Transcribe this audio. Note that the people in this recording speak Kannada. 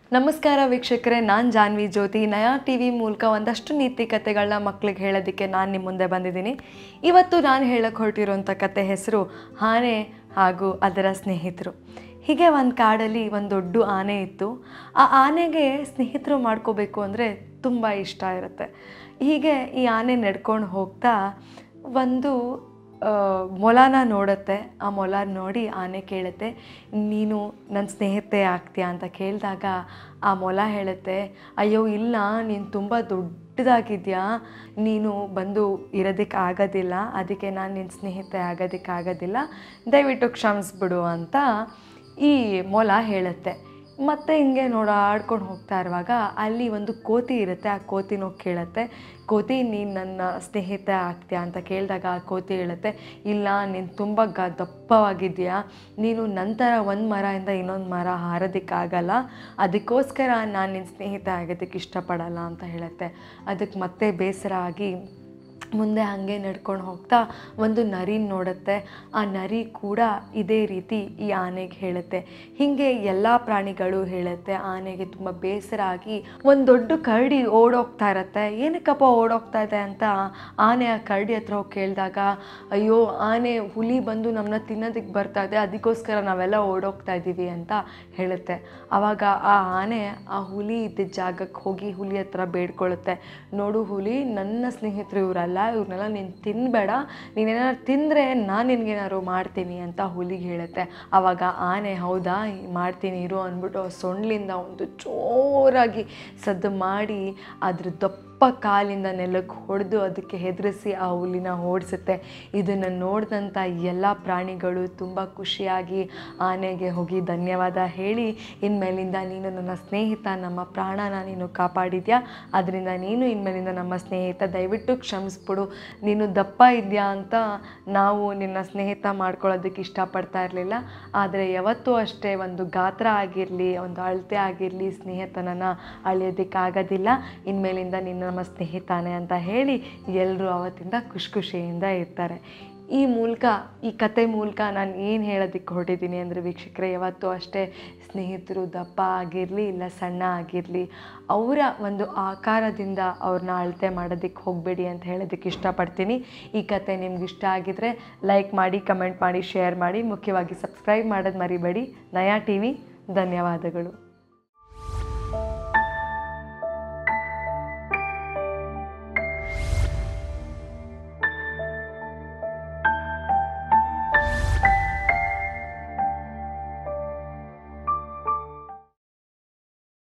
ನಮಸ್ಕಾರ ವೀಕ್ಷಕರೇ ನಾನು ಜಾನ್ವಿ ಜ್ಯೋತಿ ನಯಾ ಟಿ ವಿ ಮೂಲಕ ಒಂದಷ್ಟು ನೀತಿ ಕಥೆಗಳನ್ನ ಮಕ್ಳಿಗೆ ಹೇಳೋದಕ್ಕೆ ನಾನು ನಿಮ್ಮ ಮುಂದೆ ಬಂದಿದ್ದೀನಿ ಇವತ್ತು ನಾನು ಹೇಳಕ್ಕೆ ಹೊರಟಿರೋಂಥ ಕತೆ ಹೆಸರು ಆನೆ ಹಾಗೂ ಅದರ ಸ್ನೇಹಿತರು ಹೀಗೆ ಒಂದು ಕಾಡಲ್ಲಿ ಒಂದು ದೊಡ್ಡ ಆನೆ ಇತ್ತು ಆ ಆನೆಗೆ ಸ್ನೇಹಿತರು ಮಾಡ್ಕೋಬೇಕು ಅಂದರೆ ತುಂಬ ಇಷ್ಟ ಇರುತ್ತೆ ಹೀಗೆ ಈ ಆನೆ ನಡ್ಕೊಂಡು ಹೋಗ್ತಾ ಒಂದು ಆ, ಮೊಲನ ನೋಡುತ್ತೆ ಆ ಮೊಲ ನೋಡಿ ಆನೆ ಕೇಳುತ್ತೆ ನೀನು ನನ್ನ ಸ್ನೇಹಿತೆ ಆಗ್ತೀಯಾ ಅಂತ ಕೇಳಿದಾಗ ಆ ಮೊಲ ಹೇಳುತ್ತೆ ಅಯ್ಯೋ ಇಲ್ಲ ನೀನು ತುಂಬ ದೊಡ್ಡದಾಗಿದ್ಯಾ ನೀನು ಬಂದು ಇರೋದಕ್ಕೆ ಆಗೋದಿಲ್ಲ ಅದಕ್ಕೆ ನಾನು ನಿನ್ನ ಸ್ನೇಹಿತೆ ಆಗೋದಕ್ಕೆ ಆಗೋದಿಲ್ಲ ದಯವಿಟ್ಟು ಕ್ಷಮಿಸ್ಬಿಡು ಅಂತ ಈ ಮೊಲ ಹೇಳುತ್ತೆ ಮತ್ತೆ ಹಿಂಗೆ ನೋಡಾಡ್ಕೊಂಡು ಹೋಗ್ತಾ ಇರುವಾಗ ಅಲ್ಲಿ ಒಂದು ಕೋತಿ ಇರುತ್ತೆ ಆ ಕೋತಿನ ಹೋಗಿ ಕೇಳುತ್ತೆ ಕೋತಿ ನೀನು ನನ್ನ ಸ್ನೇಹಿತೆ ಆಗ್ತೀಯಾ ಅಂತ ಕೇಳಿದಾಗ ಆ ಕೋತಿ ಹೇಳುತ್ತೆ ಇಲ್ಲ ನೀನು ತುಂಬ ಗ ದಪ್ಪವಾಗಿದೆಯಾ ನೀನು ನಂತರ ಒಂದು ಮರದಿಂದ ಇನ್ನೊಂದು ಮರ ಹಾರೋದಕ್ಕಾಗಲ್ಲ ಅದಕ್ಕೋಸ್ಕರ ನಾನು ನಿನ್ನ ಸ್ನೇಹಿತೆ ಆಗೋದಕ್ಕೆ ಇಷ್ಟಪಡಲ್ಲ ಅಂತ ಹೇಳುತ್ತೆ ಅದಕ್ಕೆ ಮತ್ತೆ ಬೇಸರ ಆಗಿ ಮುಂದೆ ಹಾಗೆ ನಡ್ಕೊಂಡು ಹೋಗ್ತಾ ಒಂದು ನರಿ ನೋಡುತ್ತೆ ಆ ನರಿ ಕೂಡ ಇದೇ ರೀತಿ ಈ ಆನೆಗೆ ಹೇಳುತ್ತೆ ಹೀಗೆ ಎಲ್ಲ ಪ್ರಾಣಿಗಳು ಹೇಳುತ್ತೆ ಆನೆಗೆ ತುಂಬ ಬೇಸರ ಆಗಿ ಒಂದು ದೊಡ್ಡ ಕರಡಿ ಓಡೋಗ್ತಾ ಇರತ್ತೆ ಏನಕ್ಕಪ್ಪ ಓಡೋಗ್ತಾ ಇದೆ ಅಂತ ಆನೆ ಆ ಕರಡಿ ಹತ್ರ ಹೋಗಿ ಕೇಳಿದಾಗ ಅಯ್ಯೋ ಆನೆ ಹುಲಿ ಬಂದು ನಮ್ಮನ್ನ ತಿನ್ನೋದಕ್ಕೆ ಬರ್ತಾ ಇದೆ ಅದಕ್ಕೋಸ್ಕರ ನಾವೆಲ್ಲ ಓಡೋಗ್ತಾ ಇದ್ದೀವಿ ಅಂತ ಹೇಳುತ್ತೆ ಆವಾಗ ಆ ಆನೆ ಆ ಹುಲಿ ಇದ್ದ ಜಾಗಕ್ಕೆ ಹೋಗಿ ಹುಲಿ ಹತ್ರ ಬೇಡ್ಕೊಳ್ಳುತ್ತೆ ನೋಡು ಹುಲಿ ನನ್ನ ಸ್ನೇಹಿತರು ಇವರಲ್ಲ ಇವ್ರನ್ನೆಲ್ಲ ನೀನು ತಿನ್ನಬೇಡ ನೀನೇನಾದ್ರು ತಿಂದರೆ ನಾನು ನಿನಗೇನಾದ್ರು ಮಾಡ್ತೀನಿ ಅಂತ ಹುಲಿಗೆ ಹೇಳುತ್ತೆ ಆವಾಗ ಆನೆ ಹೌದಾ ಮಾಡ್ತೀನಿ ಇರು ಅಂದ್ಬಿಟ್ಟು ಆ ಸೊಂಡ್ಲಿಂದ ಒಂದು ಜೋರಾಗಿ ಸದ್ದು ಮಾಡಿ ಅದ್ರ ದಪ್ಪ ಕಾಲಿಂದ ನೆಲಕ್ಕೆ ಹೊಡೆದು ಅದಕ್ಕೆ ಹೆದರಿಸಿ ಆ ಹುಲಿನ ಓಡಿಸುತ್ತೆ ಇದನ್ನು ನೋಡಿದಂಥ ಎಲ್ಲ ಪ್ರಾಣಿಗಳು ತುಂಬ ಖುಷಿಯಾಗಿ ಆನೆಗೆ ಹೋಗಿ ಧನ್ಯವಾದ ಹೇಳಿ ಇನ್ಮೇಲಿಂದ ನೀನು ನನ್ನ ಸ್ನೇಹಿತ ನಮ್ಮ ಪ್ರಾಣನ ನೀನು ಕಾಪಾಡಿದ್ಯಾ ಅದರಿಂದ ನೀನು ಇನ್ಮೇಲಿಂದ ನಮ್ಮ ಸ್ನೇಹಿತ ದಯವಿಟ್ಟು ಕ್ಷಮಿಸ್ಬಿಡು ನೀನು ದಪ್ಪ ಇದೆಯಾ ಅಂತ ನಾವು ನಿನ್ನ ಸ್ನೇಹಿತ ಮಾಡ್ಕೊಳ್ಳೋದಕ್ಕೆ ಇಷ್ಟಪಡ್ತಾ ಇರಲಿಲ್ಲ ಆದರೆ ಯಾವತ್ತೂ ಅಷ್ಟೇ ಒಂದು ಗಾತ್ರ ಆಗಿರಲಿ ಒಂದು ಅಳತೆ ಆಗಿರಲಿ ಸ್ನೇಹಿತನನ್ನು ಅಳಿಯೋದಕ್ಕಾಗೋದಿಲ್ಲ ಇನ್ಮೇಲಿಂದ ನೀನು ನಮ್ಮ ಸ್ನೇಹಿತಾನೆ ಅಂತ ಹೇಳಿ ಎಲ್ಲರೂ ಅವತ್ತಿಂದ ಖುಷಿ ಖುಷಿಯಿಂದ ಇರ್ತಾರೆ ಈ ಮೂಲಕ ಈ ಕತೆ ಮೂಲಕ ನಾನು ಏನು ಹೇಳೋದಕ್ಕೆ ಹೊರಟಿದ್ದೀನಿ ಅಂದರೆ ವೀಕ್ಷಕರೇ ಯಾವತ್ತೂ ಅಷ್ಟೇ ಸ್ನೇಹಿತರು ದಪ್ಪ ಆಗಿರಲಿ ಇಲ್ಲ ಸಣ್ಣ ಆಗಿರಲಿ ಅವರ ಒಂದು ಆಕಾರದಿಂದ ಅವ್ರನ್ನ ಅಳತೆ ಮಾಡೋದಕ್ಕೆ ಹೋಗಬೇಡಿ ಅಂತ ಹೇಳೋದಕ್ಕೆ ಇಷ್ಟಪಡ್ತೀನಿ ಈ ಕತೆ ನಿಮ್ಗೆ ಇಷ್ಟ ಆಗಿದ್ರೆ ಲೈಕ್ ಮಾಡಿ ಕಮೆಂಟ್ ಮಾಡಿ ಶೇರ್ ಮಾಡಿ ಮುಖ್ಯವಾಗಿ ಸಬ್ಸ್ಕ್ರೈಬ್ ಮಾಡೋದು ಮರಿಬೇಡಿ ನಯಾ ಟಿ ವಿ ಧನ್ಯವಾದಗಳು